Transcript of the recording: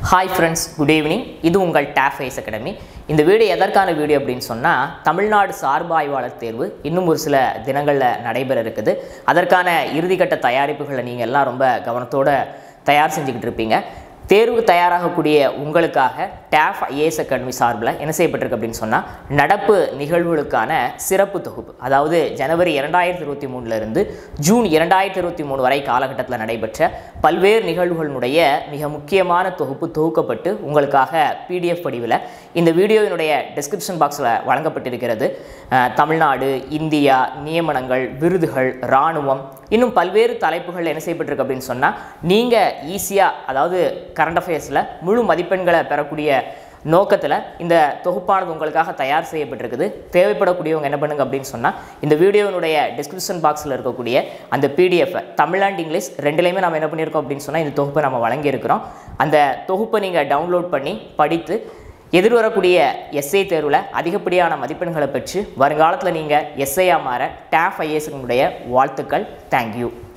hi friends good evening இது உங்கள் டேஃப் ஐஸ் அகாடமி இந்த வீடியோ எதற்கான வீடியோ அப்படின்னு சொன்னால் தமிழ்நாடு சார்பு ஆய்வாளர் தேர்வு இன்னும் ஒரு சில தினங்களில் நடைபெற இருக்குது அதற்கான இறுதிக்கட்ட தயாரிப்புகளை நீங்கள் எல்லாம் ரொம்ப கவனத்தோடு தயார் செஞ்சுக்கிட்டு இருப்பீங்க தேர்வு தயாராகக்கூடிய உங்களுக்காக டேஃப் ஐஏஎஸ் அகாடமி சார்பில் என்ன செய்யப்பட்டிருக்கு அப்படின்னு சொன்னால் நடப்பு நிகழ்வுகளுக்கான சிறப்பு தொகுப்பு அதாவது ஜனவரி இரண்டாயிரத்தி இருபத்தி மூணுலேருந்து ஜூன் இரண்டாயிரத்தி இருபத்தி மூணு வரை காலகட்டத்தில் நடைபெற்ற பல்வேறு நிகழ்வுகளினுடைய மிக முக்கியமான தொகுப்பு தொகுக்கப்பட்டு உங்களுக்காக பிடிஎஃப் வடிவில் இந்த வீடியோவினுடைய டிஸ்கிரிப்ஷன் பாக்ஸில் வழங்கப்பட்டிருக்கிறது அஹ், தமிழ்நாடு இந்தியா நியமனங்கள் விருதுகள் இராணுவம் இன்னும் பல்வேறு தலைப்புகள் என்ன செய்யப்பட்டிருக்கு அப்படின்னு சொன்னால் நீங்கள் ஈஸியாக அதாவது கரண்ட் அஃபேர்ஸில் முழு மதிப்பெண்களை பெறக்கூடிய நோக்கத்தில் இந்த தொகுப்பானது உங்களுக்காக தயார் செய்யப்பட்டிருக்குது தேவைப்படக்கூடியவங்க என்ன பண்ணுங்க அப்படின்னு சொன்னால் இந்த வீடியோவினுடைய டிஸ்கிரிப்ஷன் பாக்ஸில் இருக்கக்கூடிய அந்த பிடிஎஃப் தமிழ் அண்ட் இங்கிலீஷ் ரெண்டுலேயுமே நம்ம என்ன பண்ணியிருக்கோம் அப்படின்னு சொன்னால் இந்த தொகுப்பை நம்ம வழங்கியிருக்கிறோம் அந்த தொகுப்பை நீங்கள் டவுன்லோட் பண்ணி படித்து எதிர்வரக்கூடிய எஸ்ஏ தேர்வில் அதிகப்படியான மதிப்பெண்களை பெற்று வருங்காலத்தில் நீங்கள் எஸ்ஐயாக மாற டேஃப் ஐஏஎஸ்னுடைய வாழ்த்துக்கள் தேங்க்யூ